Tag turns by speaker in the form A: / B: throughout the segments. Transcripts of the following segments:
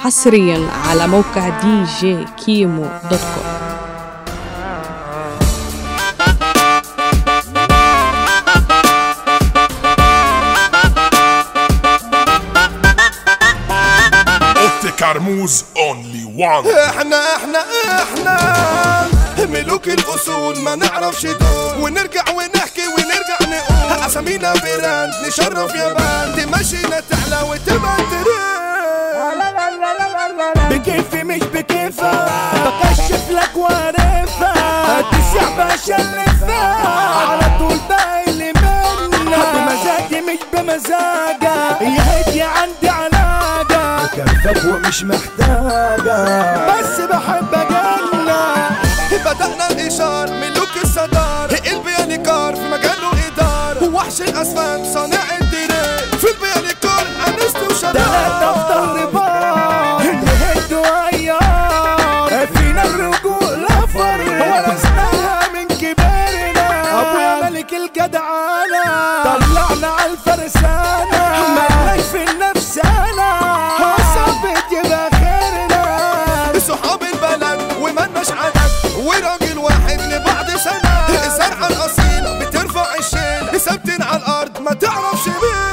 A: حصريا على موقع دي جي كيمو دوت كوم
B: اوتي كرموز اونلي وان
C: احنا احنا احنا ملوك الاصول ما نعرفش دول ونرجع ونحكي ونرجع نقول اسامينا براند نشرف يا باند مشينا تعلى وتبقى ترند
D: بكيفي مش بكيفك بكشف لك وارفها تسع باشا اللفة على طول باقي اللي منا بمزاجي مش بمزاجك يا هدي عندي علاقة كيفك ومش محتاجة بس بحب اجنة
C: بدأنا الإشار ملوك الصدار البيانيكار في مجاله إدار وحش الأسفلت صانع الديرين في البيانيكار أنست
D: تلاتة
C: وشباب
D: في ظهر بعض نهد وعيار فينا الرجولة فر ورثناها من كبارنا ابويا ملك الجدعانة طلعنا على الفرسانة ملناش في النفس انا صعب تبقى خيرنا
C: صحاب البلد ومالناش عدد وراجل واحد لبعض سنة الزرعة الأصيلة بترفع الشيل ثابتين على الأرض ما تعرفش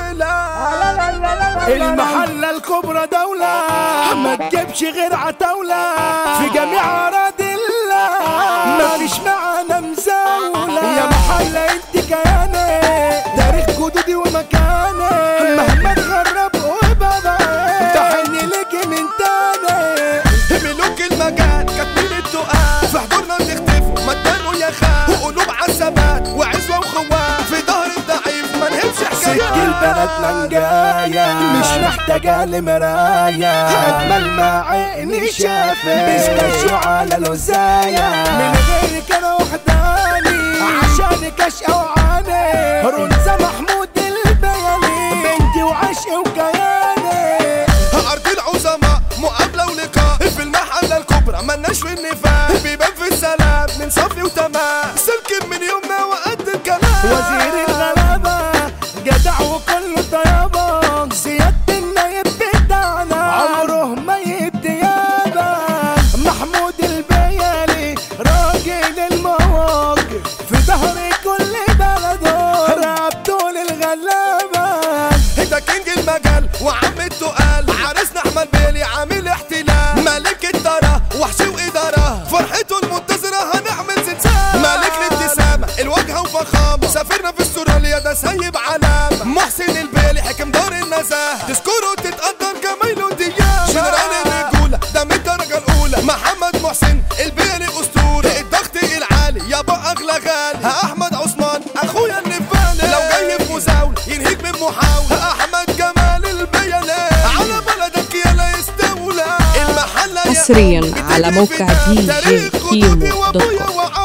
C: بيلا
D: المحلة الكبرى دولة ما تجيبش غير عتاولة في جميع أراضي الله ما فيش معانا مزاولة يا محلة انت كياني تاريخ جدودي ومكاني مهما تغرب وبدا تحني ليكي من تاني
C: ملوك المجال كاتبين التقال في حضورنا بتختفوا مدانوا يا خال وقلوب عالثبات وعزوة وخوات في ظهر الضعيف ما نهبش
D: سك
C: حكايات
D: البنات منجاية مش محتاجة لمراية أجمل ما عيني شافت بيسكشوا على الوزاية من غيرك أنا وحداني عشانك أشقى وعاني رنزة محمود البياني بنتي وعشقي وكياني
C: أرض العظماء مقابلة ولقاء في المحلة الكبرى ملناش في النفاق بيبان في السلام من صفي وتمام سلك من يومنا وقد الكلام
D: وزير الغلابة جدع وكله طيابة سيادة النايب بتاعنا عمره ما يبدي يابا محمود البيالي راجل المواقف في ظهر كل بلده راب طول الغلابة
C: ده كينج المجال وعم التقال عرسنا احمد بيلي عامل احتلال ملك الدرة وحش وإدارة فرحته المنتظرة هنعمل زلزال ملك الابتسامة الواجهة وفخامة سافرنا في استراليا ده سايب علامة محسن البيلي حكم دار النزاهة تذكره تتقدر جمايله دياب جنرال الرجولة ده من الدرجة الأولى محمد محسن البيلي أسطورة الضغط العالي يابا أغلى غالي أحمد عثمان أخويا اللي في بالي لو جاي في مزاول ينهيك من محاولة أحمد جمال البيلي على بلدك يلا يستولى المحلة يا
A: حصرياً
C: قوم
A: على موقع
C: بتجري في
A: دي
C: دم.
A: جي
C: تاريخ
A: كيمو
C: جدودي
A: دوت
C: وأبويا
A: كوم.
C: وعمي